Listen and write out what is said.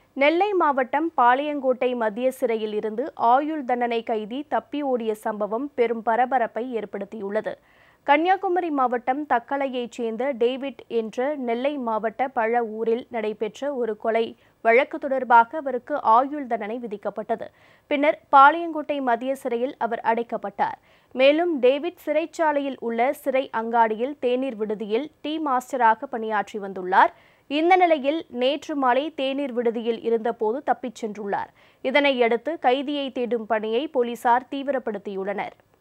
நெல்லை மாவட்டம் பாளையங்கோட்டை மத்திய சிறையில் இருந்து ஆயுள் தண்டனை கைதி தப்பி ஓடிய சம்பவம் பெரும் பரபரப்பை ஏற்படுத்தியுள்ளது கன்னியாகுமரி மாவட்டம் தக்கலையைச் சேர்ந்த டேவிட் என்ற நெல்லை மாவட்ட பழ ஊரில் நடைபெற்ற ஒரு கொலை வழக்கு தொடர்பாக அவருக்கு ஆயுள் தண்டனை விதிக்கப்பட்டது பின்னர் பாளையங்கோட்டை மத்திய சிறையில் அவர் அடைக்கப்பட்டார் மேலும் டேவிட் சிறைச்சாலையில் உள்ள சிறை அங்காடியில் தேநீர் விடுதியில் டீ மாஸ்டராக பணியாற்றி வந்துள்ளார் இந்த நிலையில் நேற்று மாலை தேநீர் விடுதியில் இருந்தபோது தப்பிச் சென்றுள்ளார் இதனையடுத்து கைதியை தேடும் பணியை போலீசார் தீவிரப்படுத்தியுள்ளனர்